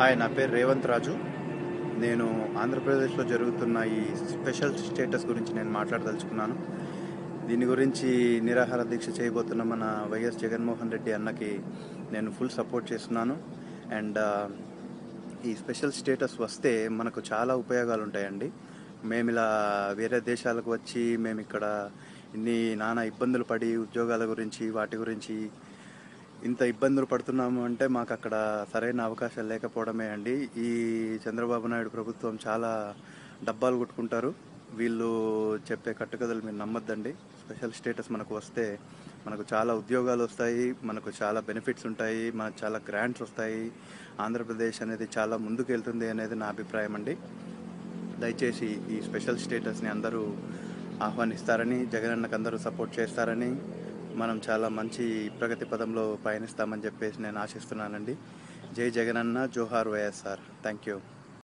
hi నా పేరు రేవంత్ రాజు నేను ఆంధ్రప్రదేశ్లో జరుగుతున్న ఈ స్పెషల్ స్టేటస్ గురించి నేను మాట్లాడదలుచుకున్నాను దీని గురించి నిరాహార దీక్ష చేయబోతున్న మన వైఎస్ జగన్మోహన్ రెడ్డి అన్నకి నేను ఫుల్ సపోర్ట్ చేస్తున్నాను అండ్ ఈ స్పెషల్ స్టేటస్ వస్తే మనకు చాలా ఉపయోగాలు ఉంటాయండి మేము ఇలా వేరే దేశాలకు వచ్చి మేము ఇక్కడ ఇన్ని నానా ఇబ్బందులు పడి ఉద్యోగాల గురించి వాటి గురించి ఇంత ఇబ్బందులు పడుతున్నాము అంటే మాకు అక్కడ సరైన అవకాశాలు లేకపోవడమే అండి ఈ చంద్రబాబు నాయుడు ప్రభుత్వం చాలా డబ్బాలు కొట్టుకుంటారు వీళ్ళు చెప్పే కట్టుకథలు మీరు నమ్మొద్దండి స్పెషల్ స్టేటస్ మనకు వస్తే మనకు చాలా ఉద్యోగాలు వస్తాయి మనకు చాలా బెనిఫిట్స్ ఉంటాయి మనకు చాలా గ్రాంట్స్ వస్తాయి ఆంధ్రప్రదేశ్ అనేది చాలా ముందుకు వెళ్తుంది అనేది నా అభిప్రాయం అండి దయచేసి ఈ స్పెషల్ స్టేటస్ని అందరూ ఆహ్వానిస్తారని జగనన్నకు అందరూ సపోర్ట్ చేస్తారని మనం చాలా మంచి ప్రగతి పదంలో పయనిస్తామని చెప్పేసి నేను ఆశిస్తున్నానండి జై జగనన్న జోహార్ వైఎస్ఆర్ థ్యాంక్ యూ